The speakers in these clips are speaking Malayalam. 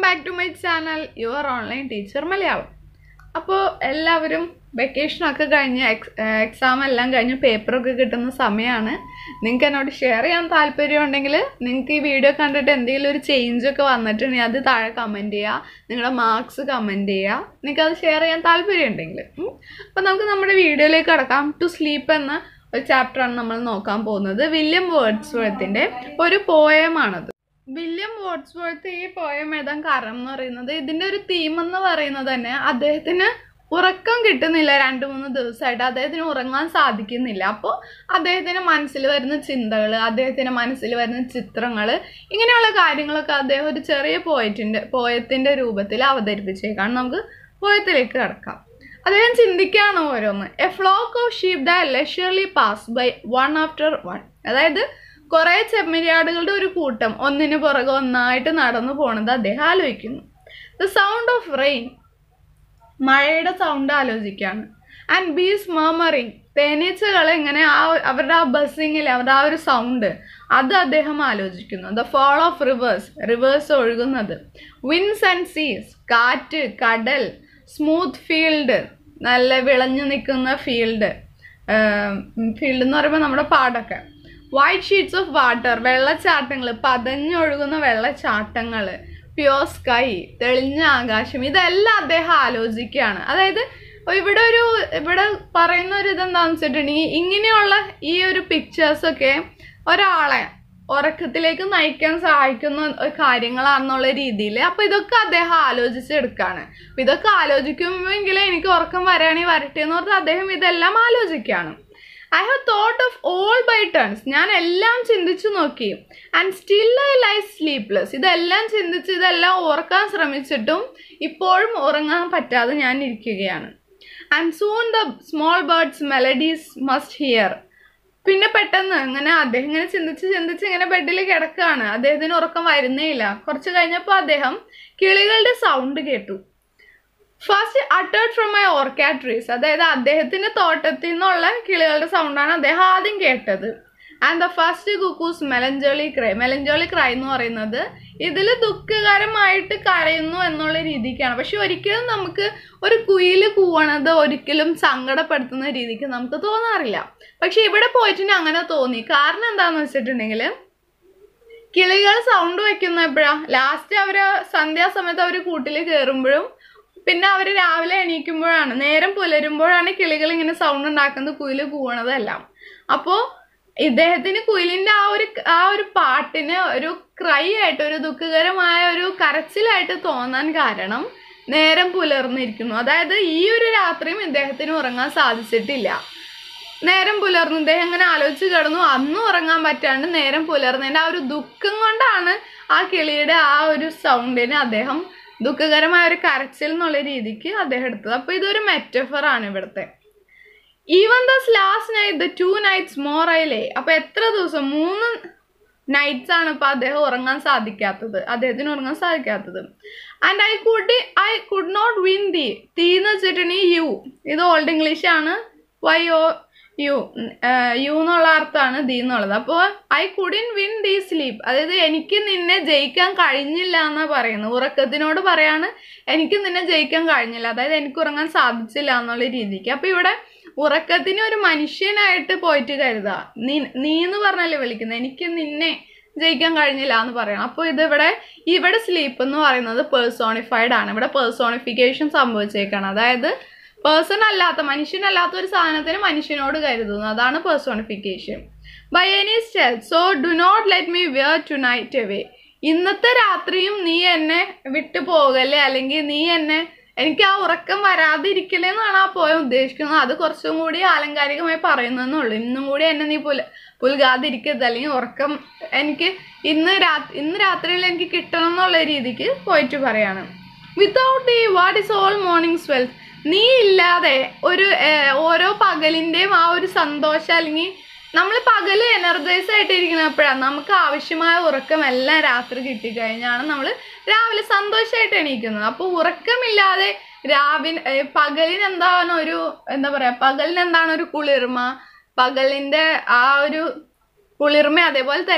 back to my channel your online teacher Malayalam അപ്പോൾ എല്ലാവരും വെക്കേഷനൊക്കെ കഴിഞ്ഞ് എക്സ് എക്സാം എല്ലാം കഴിഞ്ഞ് പേപ്പറൊക്കെ കിട്ടുന്ന സമയമാണ് നിങ്ങൾക്ക് എന്നോട് ഷെയർ ചെയ്യാൻ താല്പര്യം ഉണ്ടെങ്കിൽ നിങ്ങൾക്ക് ഈ വീഡിയോ കണ്ടിട്ട് എന്തെങ്കിലും ഒരു ചേഞ്ച് ഒക്കെ വന്നിട്ടുണ്ടെങ്കിൽ അത് താഴെ കമൻറ്റ് ചെയ്യുക നിങ്ങളുടെ മാർക്സ് കമൻറ്റ് ചെയ്യുക നിങ്ങൾക്ക് അത് ഷെയർ ചെയ്യാൻ താല്പര്യം ഉണ്ടെങ്കിൽ അപ്പോൾ നമുക്ക് നമ്മുടെ വീഡിയോയിലേക്ക് കടക്കാം ടു സ്ലീപ്പ് എന്ന ഒരു ചാപ്റ്ററാണ് നമ്മൾ നോക്കാൻ പോകുന്നത് വില്യം വേർഡ്സ്വർത്തിൻ്റെ ഒരു പോയമാണത് വില്യം വേർഡ്സ്വർത്ത് ഈ പോയം എഴുതാൻ കാരണം എന്ന് പറയുന്നത് ഇതിൻ്റെ ഒരു തീം എന്ന് പറയുന്നത് തന്നെ അദ്ദേഹത്തിന് ഉറക്കം കിട്ടുന്നില്ല രണ്ട് മൂന്ന് ദിവസമായിട്ട് അദ്ദേഹത്തിന് ഉറങ്ങാൻ സാധിക്കുന്നില്ല അപ്പോൾ അദ്ദേഹത്തിന് മനസ്സിൽ വരുന്ന ചിന്തകൾ അദ്ദേഹത്തിന് മനസ്സിൽ വരുന്ന ചിത്രങ്ങൾ ഇങ്ങനെയുള്ള കാര്യങ്ങളൊക്കെ അദ്ദേഹം ഒരു ചെറിയ പോയറ്റിൻ്റെ പോയത്തിൻ്റെ രൂപത്തിൽ അവതരിപ്പിച്ചേക്കാണ് നമുക്ക് പോയത്തിലേക്ക് കിടക്കാം അദ്ദേഹം ചിന്തിക്കുകയാണ് ഓരോന്ന് a flock of sheep the leisurely pass by one after one അതായത് കുറേ ചെമ്മരിയാടുകളുടെ ഒരു കൂട്ടം ഒന്നിനു പുറകെ ഒന്നായിട്ട് നടന്നു പോണത് അദ്ദേഹം ആലോചിക്കുന്നു ദ സൗണ്ട് ഓഫ് റെയിൻ മഴയുടെ സൗണ്ട് ആലോചിക്കുകയാണ് ആൻഡ് ബീസ് മർമറിങ് തേനീച്ചകൾ ഇങ്ങനെ ആ അവരുടെ ആ ബസ്സിങ്ങിൽ അവരുടെ ആ ഒരു സൗണ്ട് അത് അദ്ദേഹം ആലോചിക്കുന്നു the fall of rivers rivers ഒഴുകുന്നത് വിൻസ് ആൻഡ് സീസ് കാറ്റ് കടൽ സ്മൂത്ത് ഫീൽഡ് നല്ല വിളഞ്ഞു നിൽക്കുന്ന ഫീൽഡ് ഫീൽഡ് എന്ന് പറയുമ്പോൾ നമ്മുടെ പാടൊക്കെ വൈറ്റ് ഷീറ്റ്സ് ഓഫ് വാട്ടർ വെള്ളച്ചാട്ടങ്ങൾ പതഞ്ഞൊഴുകുന്ന വെള്ളച്ചാട്ടങ്ങൾ പ്യോർ സ്കൈ തെളിഞ്ഞ ആകാശം ഇതെല്ലാം അദ്ദേഹം ആലോചിക്കുകയാണ് അതായത് ഇവിടെ ഒരു ഇവിടെ പറയുന്ന ഒരു ഇതെന്താണെന്ന് വെച്ചിട്ടുണ്ടെങ്കിൽ ഇങ്ങനെയുള്ള ഈ ഒരു പിക്ചേഴ്സൊക്കെ ഒരാളെ ഉറക്കത്തിലേക്ക് നയിക്കാൻ സഹായിക്കുന്ന കാര്യങ്ങളാണെന്നുള്ള രീതിയിൽ അപ്പൊ ഇതൊക്കെ അദ്ദേഹം ആലോചിച്ചെടുക്കാണ് അപ്പൊ ഇതൊക്കെ ആലോചിക്കുമെങ്കിൽ എനിക്ക് ഉറക്കം വരാണെങ്കിൽ വരട്ടെ എന്ന് പറഞ്ഞാൽ അദ്ദേഹം ഇതെല്ലാം ആലോചിക്കുകയാണ് I have thought of all by turns ഞാൻ എല്ലാം ചിന്തിച്ചു നോക്കി and still I lie sleepless ഇതെല്ലാം ചിന്തിച്ച് ഇതെല്ലാം ഓർക്കാൻ ശ്രമിച്ചിട്ടും ഇപ്പോഴും ഉറങ്ങാൻ പറ്റാതെ ഞാൻ ഇരിക്കുകയാണ് and soon the small birds melodies must hear പിന്നെ പെട്ടെന്ന് ഇങ്ങനെ അദ്ദേഹം ഇങ്ങനെ ചിന്തിച്ച് ചിന്തിച്ച് ഇങ്ങനെ ബെഡിൽ കിടക്കുകയാണ് അദ്ദേഹത്തിന് ഉറക്കം വരുന്നേ ഇല്ല കുറച്ച് കഴിഞ്ഞപ്പോൾ അദ്ദേഹം കിളികളുടെ സൗണ്ട് കേട്ടു first uttered from my orchard trees അതായത് അദ്ദേഹത്തിന്റെ തോട്ടത്തിൽ നിന്നുള്ള കിളികളുടെ സൗണ്ടാണ് അദ്ദേഹം ആദ്യം കേട്ടത് and the first cuckoo's melancholy cry melancholy cry എന്ന് പറയുന്നത് ഇതിൽ ദുഃഖകരമായിട്ട് കരയുന്നു എന്നുള്ള രീതിക്കാണ് പക്ഷെ ഒരിക്കലും നമുക്ക് ഒരു കുയില് കൂവണത് ഒരിക്കലും സങ്കടപ്പെടുത്തുന്ന രീതിക്ക് നമുക്ക് തോന്നാറില്ല പക്ഷെ ഇവിടെ പോയിട്ട് അങ്ങനെ തോന്നി കാരണം എന്താണെന്ന് വെച്ചിട്ടുണ്ടെങ്കിൽ കിളികൾ സൗണ്ട് വെക്കുന്ന എപ്പോഴാ ലാസ്റ്റ് അവര് സന്ധ്യാസമയത്ത് അവർ കൂട്ടിൽ കയറുമ്പോഴും പിന്നെ അവർ രാവിലെ എണീക്കുമ്പോഴാണ് നേരം പുലരുമ്പോഴാണ് കിളികൾ ഇങ്ങനെ സൗണ്ട് ഉണ്ടാക്കുന്നത് കുയില് കൂവണതെല്ലാം അപ്പോൾ ഇദ്ദേഹത്തിന് കുയിലിന്റെ ആ ഒരു ആ ഒരു പാട്ടിന് ഒരു ക്രൈ ആയിട്ട് ഒരു ദുഃഖകരമായ ഒരു കരച്ചിലായിട്ട് തോന്നാൻ കാരണം നേരം പുലർന്നിരിക്കുന്നു അതായത് ഈ ഒരു രാത്രിയും ഇദ്ദേഹത്തിന് ഉറങ്ങാൻ സാധിച്ചിട്ടില്ല നേരം പുലർന്നു ഇദ്ദേഹം ഇങ്ങനെ ആലോചിച്ച് കിടന്നു അന്നും ഉറങ്ങാൻ പറ്റാണ്ട് നേരം പുലർന്നതിന്റെ ആ ഒരു ദുഃഖം കൊണ്ടാണ് ആ കിളിയുടെ ആ ഒരു സൗണ്ടിന് അദ്ദേഹം ദുഃഖകരമായ ഒരു കരച്ചിൽ എന്നുള്ള രീതിക്ക് അദ്ദേഹം എടുത്തത് അപ്പൊ ഇതൊരു മെറ്റഫർ ആണ് ഇവിടുത്തെ even thus last night the two nights more I lay അപ്പൊ എത്ര ദിവസം മൂന്ന് നൈറ്റ്സ് ആണ് ഇപ്പൊ അദ്ദേഹം ഉറങ്ങാൻ സാധിക്കാത്തത് അദ്ദേഹത്തിന് ഉറങ്ങാൻ സാധിക്കാത്തത് and I could I could not win the thee എന്ന് വെച്ചിട്ടുണ്ടെങ്കിൽ യു ഇത് ഓൾഡ് ഇംഗ്ലീഷ് ആണ് വൈ ഓ യു യു എന്നുള്ള അർത്ഥമാണ് ദി എന്നുള്ളത് അപ്പോൾ I couldn't win the sleep അതായത് എനിക്ക് നിന്നെ ജയിക്കാൻ കഴിഞ്ഞില്ല എന്നാണ് പറയുന്നത് ഉറക്കത്തിനോട് പറയാണ് എനിക്ക് നിന്നെ ജയിക്കാൻ കഴിഞ്ഞില്ല അതായത് എനിക്ക് ഉറങ്ങാൻ സാധിച്ചില്ല എന്നുള്ള രീതിക്ക് അപ്പോൾ ഇവിടെ ഉറക്കത്തിന് ഒരു മനുഷ്യനായിട്ട് പോയിട്ട് കരുതുക നീ നീ എന്ന് പറഞ്ഞല്ലേ വിളിക്കുന്നത് എനിക്ക് നിന്നെ ജയിക്കാൻ കഴിഞ്ഞില്ല എന്ന് പറയണം അപ്പോൾ ഇത് ഇവിടെ ഇവിടെ സ്ലീപ്പ് എന്ന് പറയുന്നത് പേഴ്സോണിഫൈഡ് ആണ് ഇവിടെ പേഴ്സോണിഫിക്കേഷൻ സംഭവിച്ചേക്കാണ് അതായത് പേഴ്സൺ അല്ലാത്ത മനുഷ്യനല്ലാത്ത ഒരു സാധനത്തിന് മനുഷ്യനോട് കരുതുന്നു അതാണ് personification by any stealth so do not let me wear tonight away ഇന്നത്തെ രാത്രിയും നീ എന്നെ വിട്ടു പോകല്ലേ അല്ലെങ്കിൽ നീ എന്നെ എനിക്ക് ആ ഉറക്കം വരാതിരിക്കലേ എന്നാണ് ആ പോയ ഉദ്ദേശിക്കുന്നത് അത് കുറച്ചും കൂടി ആലങ്കാരികമായി പറയുന്നതെന്നുള്ളൂ ഇന്നും കൂടി എന്നെ നീ പുല പുൽകാതിരിക്കരുത് അല്ലെങ്കിൽ ഉറക്കം എനിക്ക് ഇന്ന് രാത്രി ഇന്ന് രാത്രിയിൽ എനിക്ക് കിട്ടണം എന്നുള്ള രീതിക്ക് പോയിട്ട് പറയാണ് without the what is all morning wealth നീ ഇല്ലാതെ ഒരു ഓരോ പകലിൻ്റെയും ആ ഒരു സന്തോഷം അല്ലെങ്കിൽ നമ്മൾ പകല് എനർജൈസ് ആയിട്ട് ഇരിക്കുന്നപ്പോഴാണ് നമുക്ക് ആവശ്യമായ ഉറക്കം എല്ലാം രാത്രി കിട്ടിക്കഴിഞ്ഞാണ് നമ്മൾ രാവിലെ സന്തോഷമായിട്ട് എണീക്കുന്നത് അപ്പോൾ ഉറക്കമില്ലാതെ രാവിലെ പകലിന് എന്താണ് ഒരു എന്താ പറയാ പകലിന് എന്താണ് ഒരു കുളിർമ പകലിന്റെ ആ ഒരു കുളിർമ അതേപോലെ തന്നെ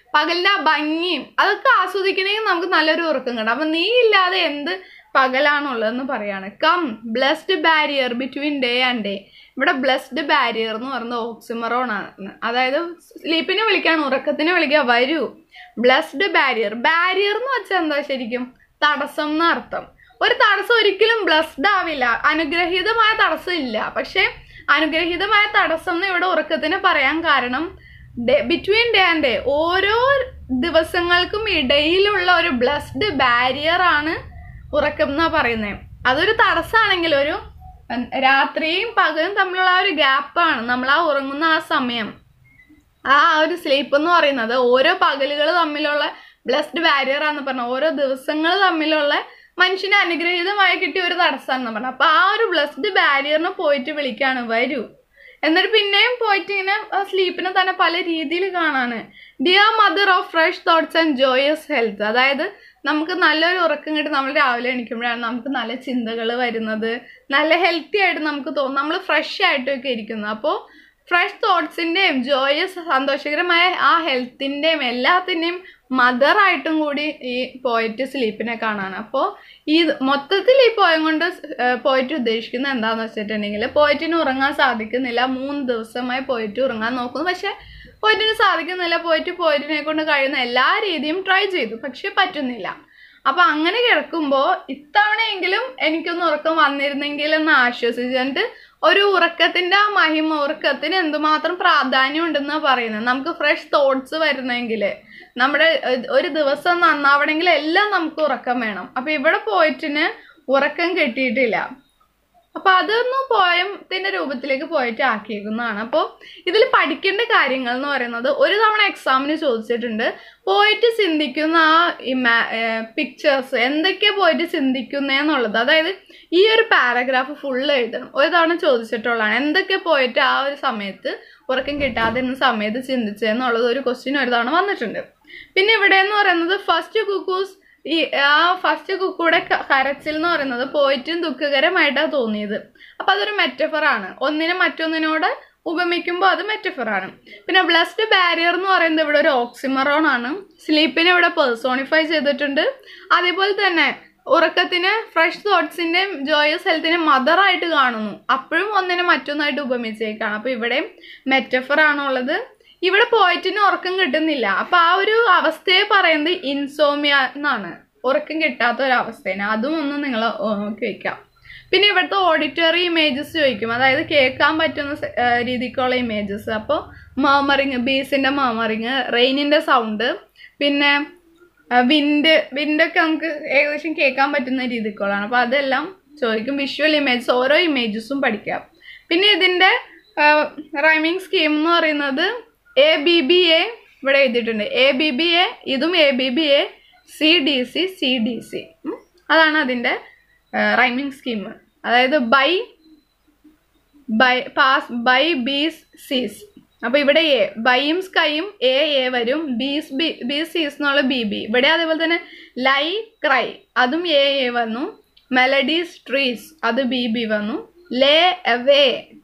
പകലിന്റെ ആ ഭംഗിയും അതൊക്കെ ആസ്വദിക്കണമെങ്കിൽ നമുക്ക് നല്ലൊരു ഉറക്കം കിട്ടും അപ്പൊ നീ ഇല്ലാതെ എന്ത് പകലാണുള്ളതെന്ന് പറയാണ് come blessed barrier between day and day ഇവിടെ ബ്ലസ്ഡ് ബാരിയർ എന്ന് പറയുന്നത് ഓക്സിമറോൺ ആണ് അതായത് സ്ലീപ്പിനെ വിളിക്കാണ് ഉറക്കത്തിനെ വിളിക്കുക വരൂ ബ്ലസ്ഡ് ബാരിയർ ബാരിയർ എന്ന് വെച്ചാൽ എന്താ ശരിക്കും തടസ്സം എന്ന അർത്ഥം ഒരു തടസ്സം ഒരിക്കലും ബ്ലസ്ഡ് ആവില്ല അനുഗ്രഹീതമായ തടസ്സം ഇല്ല പക്ഷെ അനുഗ്രഹീതമായ തടസ്സം എന്ന് ഇവിടെ ഉറക്കത്തിന് പറയാൻ കാരണം ബിറ്റ്വീൻ ഡേ ആൻഡ് ഡേ ഓരോ ദിവസങ്ങൾക്കും ഇടയിലുള്ള ഒരു ബ്ലസ്ഡ് ബാരിയർ ആണ് ഉറക്കം എന്നാ പറയുന്നത് അതൊരു തടസ്സമാണെങ്കിൽ ഒരു ഉം, രാത്രിയും പകലും തമ്മിലുള്ള ആ ഒരു ഗ്യാപ്പാണ് നമ്മൾ ആ ഉറങ്ങുന്ന ആ സമയം ആ ഒരു സ്ലീപ്പ് എന്ന് പറയുന്നത് ഓരോ പകലുകൾ തമ്മിലുള്ള ബ്ലസ്ഡ് ബാരിയർ ആണെന്ന് പറഞ്ഞ ഓരോ ദിവസങ്ങൾ തമ്മിലുള്ള മനുഷ്യന് അനുഗ്രഹീതമായി കിട്ടിയ ഒരു തടസ്സമാണെന്ന് പറഞ്ഞു അപ്പൊ ആ ഒരു ബ്ലസ്ഡ് ബാരിയറിനെ പോയിട്ട് വിളിക്കാണ് വരൂ എന്നിട്ട് പിന്നെയും പോയിട്ട് ഇങ്ങനെ സ്ലീപ്പിനെ തന്നെ പല രീതിയിൽ കാണാണ് dear mother of fresh thoughts and joyous health അതായത് നമുക്ക് നല്ലൊരു ഉറക്കം കിട്ടി നമ്മൾ രാവിലെ എണീക്കുമ്പോഴാണ് നമുക്ക് നല്ല ചിന്തകൾ വരുന്നത് നല്ല ഹെൽത്തി ആയിട്ട് നമുക്ക് തോന്നും നമ്മൾ ഫ്രഷ് ആയിട്ടൊക്കെ ഇരിക്കുന്നത് അപ്പോൾ ഫ്രഷ് തോട്ട്സിൻ്റെയും ജോയസ് സന്തോഷകരമായ ആ ഹെൽത്തിൻ്റെയും എല്ലാത്തിൻ്റെയും മദറായിട്ടും കൂടി ഈ പോയിട്ട് സ്ലീപ്പിനെ കാണാണ് അപ്പോൾ ഈ മൊത്തത്തിൽ ഈ പോയം കൊണ്ട് പോയിട്ട് ഉദ്ദേശിക്കുന്നത് എന്താണെന്ന് വെച്ചിട്ടുണ്ടെങ്കിൽ പോയിട്ടിന് ഉറങ്ങാൻ സാധിക്കുന്നില്ല മൂന്ന് ദിവസമായി പോയിട്ട് ഉറങ്ങാൻ നോക്കുന്നു പക്ഷെ പോയിട്ടിന് സാധിക്കുന്നില്ല പോയിട്ട് പോയിട്ടിനെ കൊണ്ട് കഴിയുന്ന എല്ലാ രീതിയും ട്രൈ ചെയ്തു പക്ഷെ പറ്റുന്നില്ല അപ്പൊ അങ്ങനെ കിടക്കുമ്പോൾ ഇത്തവണയെങ്കിലും എനിക്കൊന്ന് ഉറക്കം വന്നിരുന്നെങ്കിൽ എന്ന് ആശ്വസിച്ചിട്ട് ഒരു ഉറക്കത്തിന്റെ ആ മഹിമ ഉറക്കത്തിന് എന്തുമാത്രം പ്രാധാന്യം ഉണ്ടെന്നാ പറയുന്നത് നമുക്ക് ഫ്രഷ് തോട്ട്സ് വരുന്നെങ്കിൽ നമ്മുടെ ഏഹ്, ഒരു ദിവസം നന്നാവണമെങ്കിൽ എല്ലാം നമുക്ക് ഉറക്കം വേണം അപ്പൊ ഇവിടെ പോയിട്ടിന് ഉറക്കം കിട്ടിയിട്ടില്ല അപ്പൊ അതൊന്നും പോയത്തിന്റെ രൂപത്തിലേക്ക് പോയിട്ട് ആക്കിയേക്കുന്നതാണ് അപ്പോൾ ഇതിൽ പഠിക്കേണ്ട കാര്യങ്ങൾ എന്ന് പറയുന്നത് ഒരു തവണ എക്സാമിന് ചോദിച്ചിട്ടുണ്ട് പോയിട്ട് ചിന്തിക്കുന്ന ആ ഇമാ പിക്ചേഴ്സ് എന്തൊക്കെയാ പോയിട്ട് ചിന്തിക്കുന്നതെന്നുള്ളത് അതായത് ഈ ഒരു പാരഗ്രാഫ് ഫുള്ള് എഴുതണം ഒരു തവണ ചോദിച്ചിട്ടുള്ളതാണ് എന്തൊക്കെ പോയിട്ട് ആ ഒരു സമയത്ത് ഉറക്കം കിട്ടാതിരുന്ന സമയത്ത് ചിന്തിച്ചതെന്നുള്ളത് ഒരു ക്വസ്റ്റ്യൻ ഒരു തവണ വന്നിട്ടുണ്ട് പിന്നെ ഇവിടെ എന്ന് പറയുന്നത് ഫസ്റ്റ് കുക്കൂസ് ഈ ആ ഫസ്റ്റ് കുക്കൂടെ ക- കരച്ചിൽ എന്ന് പറയുന്നത് പോയിട്ടും ദുഃഖകരമായിട്ടാണ് തോന്നിയത് അപ്പൊ അതൊരു മെറ്റഫർ ആണ് ഒന്നിനെ മറ്റൊന്നിനോട് ഉപമിക്കുമ്പോൾ അത് മെറ്റഫർ ആണ് പിന്നെ ബ്ലസ്ഡ് ബാരിയർ എന്ന് പറയുന്നത് ഇവിടെ ഒരു ഓക്സിമറോൺ ആണ് സ്ലീപ്പിനെ ഇവിടെ പേഴ്സോണിഫൈ ചെയ്തിട്ടുണ്ട് അതേപോലെ തന്നെ ഉറക്കത്തിന് ഫ്രഷ് തോട്ട്സിന്റെയും ജോയസ് ഹെൽത്തിനെ മദറായിട്ട് കാണുന്നു അപ്പോഴും ഒന്നിനെ മറ്റൊന്നായിട്ട് ഉപമിച്ചേക്കാണ് അപ്പൊ ഇവിടെ മെറ്റഫർ ആണുള്ളത് ഇവിടെ പോയിട്ടിന് ഉറക്കം കിട്ടുന്നില്ല അപ്പൊ ആ ഒരു അവസ്ഥയെ പറയുന്നത് ഇൻസോമിയ എന്നാണ് ഉറക്കം കിട്ടാത്ത ഒരു അവസ്ഥേനെ അതും ഒന്ന് നിങ്ങൾ നോക്കി വെക്കാം പിന്നെ ഇവിടുത്തെ ഓഡിറ്ററി ഇമേജസ് ചോദിക്കും അതായത് കേൾക്കാൻ പറ്റുന്ന സ- ആ, രീതിക്കുള്ള ഇമേജസ് അപ്പോൾ മാമറിങ് ബീസിന്റെ മാമറിങ് റെയിനിന്റെ സൗണ്ട് പിന്നെ വിൻഡ് വിൻഡൊക്കെ നമുക്ക് ഏകദേശം കേൾക്കാൻ പറ്റുന്ന രീതിക്കുള്ളതാണ് അപ്പോൾ അതെല്ലാം ചോദിക്കും വിഷ്വൽ ഇമേജസ് ഓരോ ഇമേജസും പഠിക്കാം പിന്നെ ഇതിന്റെ റൈമിംഗ് സ്കീം എന്ന് പറയുന്നത് എ ബി ബി എ ഇവിടെ എഴുതിയിട്ടുണ്ട് എ ബി ബി എ ഇതും A B B A C D C C D C അതാണ് അതിൻ്റെ റൈമിംഗ് സ്കീം അതായത് by by pass by bees seas അപ്പൊ ഇവിടെ എ ബൈയും സ്കൈയും എ എ വരും ബീസ് ബി ബി സീസ് എന്നുള്ള ബി ബി ഇവിടെ അതേപോലെ തന്നെ ലൈ ക്രൈ അതും എ എ വന്നു മെലഡീസ് ട്രീസ് അത് ബി ബി വന്നു ലേ അവേ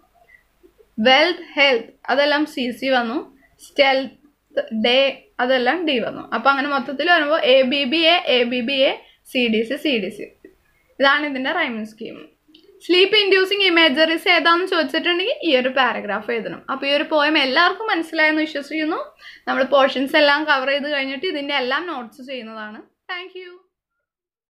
വെൽത്ത് ഹെൽത്ത് അതെല്ലാം സി സി വന്നു സ്റ്റെൽത്ത് ഡേ അതെല്ലാം ഡി വന്നു അപ്പൊ അങ്ങനെ മൊത്തത്തിൽ വരുമ്പോൾ A B B A A B B A C D C C D C ഇതാണ് ഇതിന്റെ rhyming scheme sleep inducing imageries ഏതാണെന്ന് ചോദിച്ചിട്ടുണ്ടെങ്കിൽ ഈ ഒരു പാരഗ്രാഫ് എഴുതണം അപ്പോൾ ഈ ഒരു പോയം എല്ലാവർക്കും മനസ്സിലായെന്ന് വിശ്വസിക്കുന്നു നമ്മൾ പോർഷൻസ് എല്ലാം കവർ ചെയ്ത് കഴിഞ്ഞിട്ട് ഇതിന്റെ എല്ലാം നോട്ട്സ് ചെയ്യുന്നതാണ് താങ്ക്